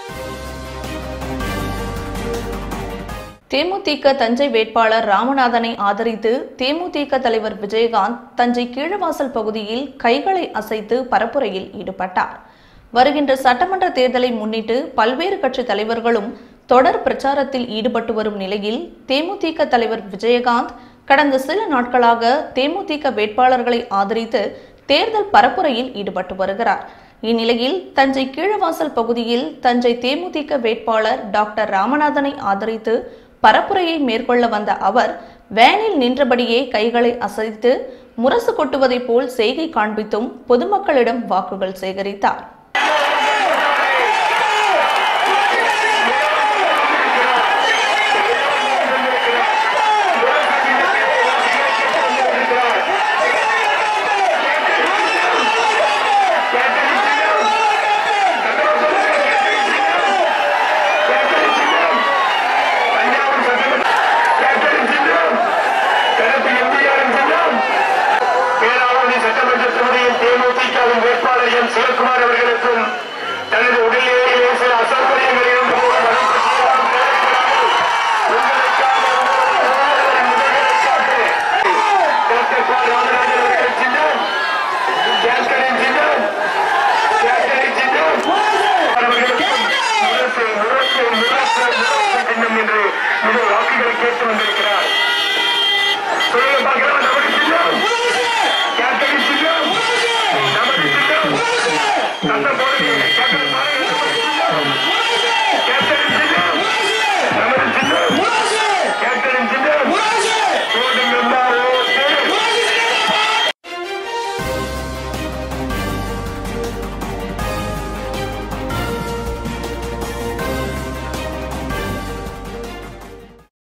தேமுதிக தஞ்சை வேட்பாளர் ராமநாதனை ஆதரித்து தேமுதிக தலைவர் விஜயகாந்த் தஞ்சை கீழவாசல் பகுதியில் கைகளை அசைத்து பரப்புரையில் ஈடுபட்டார் வருகின்ற சட்டமன்ற தேர்தலை முன்னிட்டு பல்வேறு கட்சி தலைவர்களும் தொடர் பிரச்சாரத்தில் ஈடுபட்டு வரும் நிலையில் தேமுதிக தலைவர் விஜயகாந்த் கடந்த சில நாட்களாக தேமுதிக வேட்பாளர்களை ஆதரித்து தேர்தல் பரப்புரையில் ஈடுபட்டு வருகிறார் இந்நிலையில் தஞ்சை கீழவாசல் பகுதியில் தஞ்சை தேமுதிக வேட்பாளர் டாக்டர் ராமநாதனை ஆதரித்து பரப்புரையை மேற்கொள்ள வந்த அவர் வேனில் நின்றபடியே கைகளை அசைத்து முரசு கொட்டுவதைப் போல் செய்கை காண்பித்தும் பொதுமக்களிடம் வாக்குகள் சேகரித்தார்